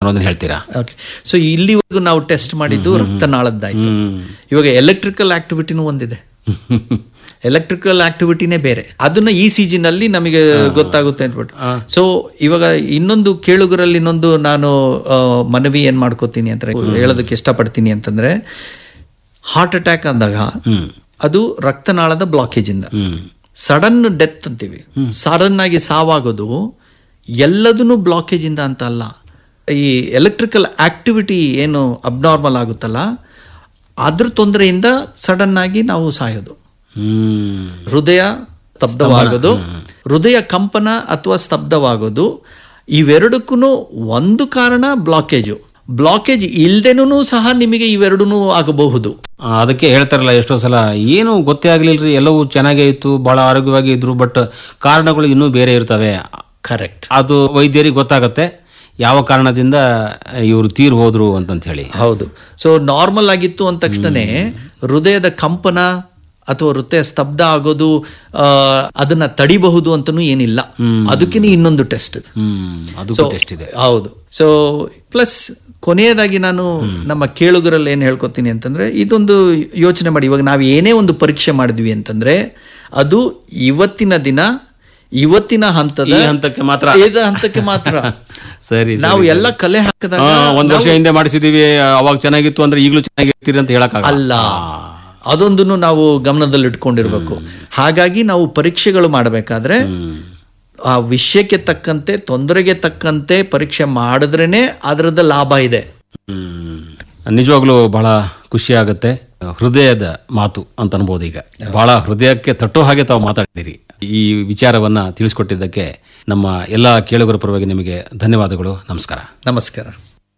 ಅನ್ನೋದನ್ನ ಹೇಳ್ತೀರಾ okay so ಇಲ್ಲಿವರೆಗೂ ನಾವು ಟೆಸ್ಟ್ ಮಾಡಿದ್ದು ರಕ್ತನಾಳದ್ದಾಯ್ತು ಹ್ಮ್. ಇವಾಗ ಎಲೆಕ್ಟ್ರಿಕಲ್ ಆಕ್ಟಿವಿಟಿನೂ ಒಂದಿದೆ ಎಲೆಕ್ಟ್ರಿಕಲ್ ಆಕ್ಟಿವಿಟಿನೇ ಬೇರೆ ಅದನ್ನ ಇ ಸಿ ಜಿನಲ್ಲಿ ನಮಗೆ ಗೊತ್ತಾಗುತ್ತೆ ಅಂದ್ಬಿಟ್ಟು ಸೊ ಇವಾಗ ಇನ್ನೊಂದು ಕೇಳುಗರಲ್ಲಿ ಇನ್ನೊಂದು ನಾನು ಆ, ಮನವಿ ಏನ್ ಮಾಡ್ಕೋತೀನಿ ಅಂತ ಹೇಳೋದಕ್ಕೆ ಇಷ್ಟಪಡ್ತೀನಿ ಅಂತಂದ್ರೆ ಹಾರ್ಟ್ ಅಟ್ಯಾಕ್ ಅಂದಾಗ ಅದು ರಕ್ತನಾಳದ ಬ್ಲಾಕೇಜ್ ಇಂದ ಹ್ಮ್ ಸಡನ್ ಡೆತ್ ಅಂತೀವಿ ಸಡನ್ ಆಗಿ ಸಾವಾಗೋದು ಎಲ್ಲದನ್ನು ಬ್ಲಾಕೇಜ್ ಇಂದ ಅಂತ ಅಲ್ಲ ಈ ಎಲೆಕ್ಟ್ರಿಕಲ್ ಆಕ್ಟಿವಿಟಿ ಏನು ಅಬ್ನಾರ್ಮಲ್ ಆಗುತ್ತಲ್ಲ ಅದ್ರ ತೊಂದರೆಯಿಂದ ಸಡನ್ ಆಗಿ ನಾವು ಸಾಯೋದು ಹ್ಮ್ ಹೃದಯ ಸ್ತಬ್ಧವಾಗೋದು ಹೃದಯ ಕಂಪನ ಅಥವಾ ಸ್ತಬ್ಧವಾಗೋದು ಇವೆರಡಕ್ಕೂ ಒಂದು ಕಾರಣ ಬ್ಲಾಕೇಜು ಬ್ಲಾಕೇಜ್ ಇಲ್ದೇನೂ ಸಹ ನಿಮಗೆ ಇವೆರಡೂ ಆಗಬಹುದು ಆ, ಅದಕ್ಕೆ ಹೇಳ್ತಾರಲ್ಲ ಎಷ್ಟೋ ಸಲ ಏನು ಗೊತ್ತೇ ಆಗ್ಲಿಲ್ರಿ ಎಲ್ಲವೂ ಚೆನ್ನಾಗೇ ಇತ್ತು ಬಹಳ ಆರೋಗ್ಯವಾಗಿ ಇದ್ರು ಬಟ್ ಕಾರಣಗಳು ಇನ್ನೂ ಬೇರೆ ಇರ್ತವೆ ಕರೆಕ್ಟ್ ಅದು ವೈದ್ಯರಿಗೆ ಗೊತ್ತಾಗತ್ತೆ ಯಾವ ಕಾರಣದಿಂದ ಇವರು ತೀರ್ ಹೋದ್ರು ಅಂತಂತ ಹೇಳಿ ಹೌದು ಸೊ ನಾರ್ಮಲ್ ಆಗಿತ್ತು ಅಂದ ತಕ್ಷಣನೇ ಹೃದಯದ ಕಂಪನ ಅಥವಾ ಹೃದಯ ಸ್ತಬ್ಧ ಆಗೋದು ಆ, ಅದನ್ನ ತಡಿಬಹುದು ಅಂತನೂ ಏನಿಲ್ಲ ಅದಕ್ಕಿನ ಇನ್ನೊಂದು ಟೆಸ್ಟ್ ಹ್ಮ್ ಅದು ಟೆಸ್ಟ್ ಇದೆ ಹೌದು ಸೊ ಪ್ಲಸ್ ಕೊನೆಯದಾಗಿ ನಾನು ನಮ್ಮ ಕೇಳುಗರಲ್ಲಿ ಏನು ಹೇಳ್ಕೊತೀನಿ ಅಂತಂದ್ರೆ ಇದೊಂದು ಯೋಚನೆ ಮಾಡಿ ಇವಾಗ ನಾವು ಏನೇ ಒಂದು ಪರೀಕ್ಷೆ ಮಾಡಿದ್ವಿ ಅಂತಂದ್ರೆ ಅದು ಇವತ್ತಿನ ದಿನ ಇವತ್ತಿನ ಹಂತದ ಈ ಹಂತಕ್ಕೆ ಮಾತ್ರ ಇದು ಹಂತಕ್ಕೆ ಮಾತ್ರ ಸರಿ ನಾವು ಎಲ್ಲ ಕಲೆ ಹಾಕಿದಾಗ ಆ, ಒಂದ್ ವರ್ಷ ಹಿಂದೆ ಮಾಡಿಸಿದೀವಿ ಅವಾಗ ಚೆನ್ನಾಗಿತ್ತು ಅಂದ್ರೆ ಈಗಲೂ ಚೆನ್ನಾಗಿರ್ತೀರಿ ಅಂತ ಹೇಳಕ್ ಅಲ್ಲ ಅದೊಂದನ್ನು ನಾವು ಗಮನದಲ್ಲಿ ಇಟ್ಕೊಂಡಿರ್ಬೇಕು ಹಾಗಾಗಿ ನಾವು ಪರೀಕ್ಷೆಗಳು ಮಾಡಬೇಕಾದ್ರೆ ಆ ವಿಷಯಕ್ಕೆ ತಕ್ಕಂತೆ ತೊಂದರೆಗೆ ತಕ್ಕಂತೆ ಪರೀಕ್ಷೆ ಮಾಡಿದ್ರೇನೆ ಅದರದ ಲಾಭ ಇದೆ ಹ್ಮ್ ನಿಜವಾಗ್ಲೂ ಬಹಳ ಖುಷಿ ಆಗುತ್ತೆ ಹೃದಯದ ಮಾತು ಅಂತ ಅನ್ಬೋದು ಈಗ ಬಹಳ ಹೃದಯಕ್ಕೆ ತಟ್ಟೋ ಹಾಗೆ ತಾವು ಮಾತಾಡಿದಿರಿ ಈ ವಿಚಾರವನ್ನ ತಿಳಿಸ್ಕೊಟ್ಟಿದ್ದಕ್ಕೆ ನಮ್ಮ ಎಲ್ಲ ಕೇಳುಗರ ಪರವಾಗಿ ನಿಮಗೆ ಧನ್ಯವಾದಗಳು ನಮಸ್ಕಾರ ನಮಸ್ಕಾರ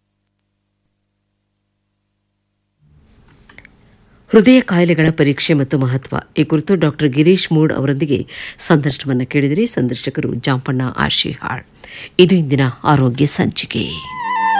ಹೃದಯ ಕಾಯಿಲೆಗಳ ಪರೀಕ್ಷೆ ಮತ್ತು ಮಹತ್ವ ಈ ಕುರಿತು ಡಾಕ್ಟರ್ ಗಿರೀಶ್ ಮೂಡ್ ಅವರೊಂದಿಗೆ ಸಂದರ್ಶನವನ್ನು ಕೇಳಿದರೆ ಸಂದರ್ಶಕರು ಜಾಂಪಣ್ಣ ಆಶಿಹಾಳ್ ಇದು ಇಂದಿನ ಆರೋಗ್ಯ ಸಂಚಿಕೆ